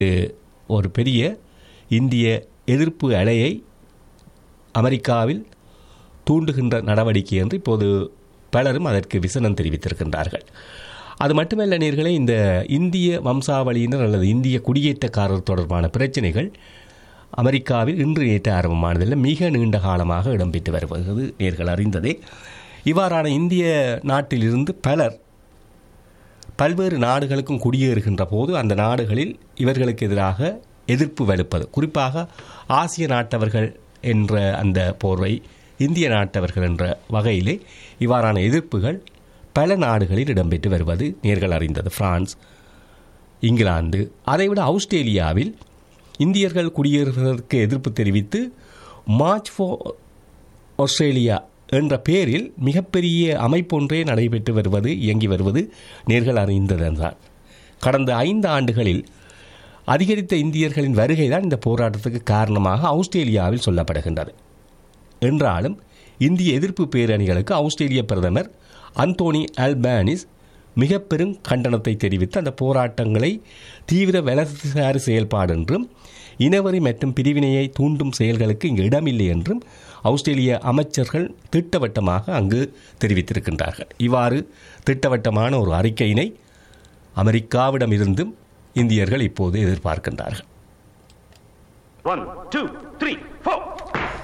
ஒரு பெரிய இந்திய எதிர்ப்பு அலையை அமெரிக்காவில் தூண்டுகின்ற நடவடிக்கை என்று இப்போது பலரும் அதற்கு விசனம் தெரிவித்திருக்கின்றார்கள் அது மட்டுமல்ல நேர்களே இந்த இந்திய வம்சாவளியினர் அல்லது இந்திய குடியேற்றக்காரர் தொடர்பான பிரச்சனைகள் அமெரிக்காவில் இன்று நேற்று ஆரம்பமானதில் மிக நீண்ட காலமாக இடம்பெற்று வருவது நேர்கள் அறிந்ததே இவ்வாறான இந்திய நாட்டிலிருந்து பலர் பல்வேறு நாடுகளுக்கும் குடியேறுகின்ற போது அந்த நாடுகளில் இவர்களுக்கு எதிராக எதிர்ப்பு வலுப்பது குறிப்பாக ஆசிய நாட்டவர்கள் என்ற அந்த போர்வை இந்திய நாட்டவர்கள் என்ற வகையிலே இவ்வாறான எதிர்ப்புகள் பல நாடுகளில் இடம்பெற்று வருவது நேர்கள் அறிந்தது பிரான்ஸ் இங்கிலாந்து அதைவிட ஆஸ்திரேலியாவில் இந்தியர்கள் குடியேறுவதற்கு எதிர்ப்பு தெரிவித்து மார்ச் ஃபோ ஆஸ்திரேலியா என்ற பெயரில் மிகப்பெரிய அமைப்பொன்றே நடைபெற்று வருவது இயங்கி வருவது நேர்கள் அறிந்ததுதான் கடந்த ஐந்து ஆண்டுகளில் அதிகரித்த இந்தியர்களின் வருகை தான் இந்த போராட்டத்துக்கு காரணமாக ஆஸ்திரேலியாவில் சொல்லப்படுகின்றது என்றாலும் இந்திய எதிர்ப்பு பேரணிகளுக்கு ஆஸ்திரேலிய பிரதமர் அந்தோனி அல்பானிஸ் மிக பெரும் கண்டனத்தை தெரிவித்து அந்த போராட்டங்களை தீவிர வலதுசாரி செயல்பாடு என்றும் இனவரி மற்றும் பிரிவினையை தூண்டும் செயல்களுக்கு இங்கு இடமில்லை என்றும் ஆஸ்திரேலிய அமைச்சர்கள் திட்டவட்டமாக அங்கு தெரிவித்திருக்கின்றார்கள் இவ்வாறு திட்டவட்டமான ஒரு அறிக்கையினை அமெரிக்காவிடமிருந்தும் இந்தியர்கள் இப்போது எதிர்பார்க்கின்றார்கள் One, two, three.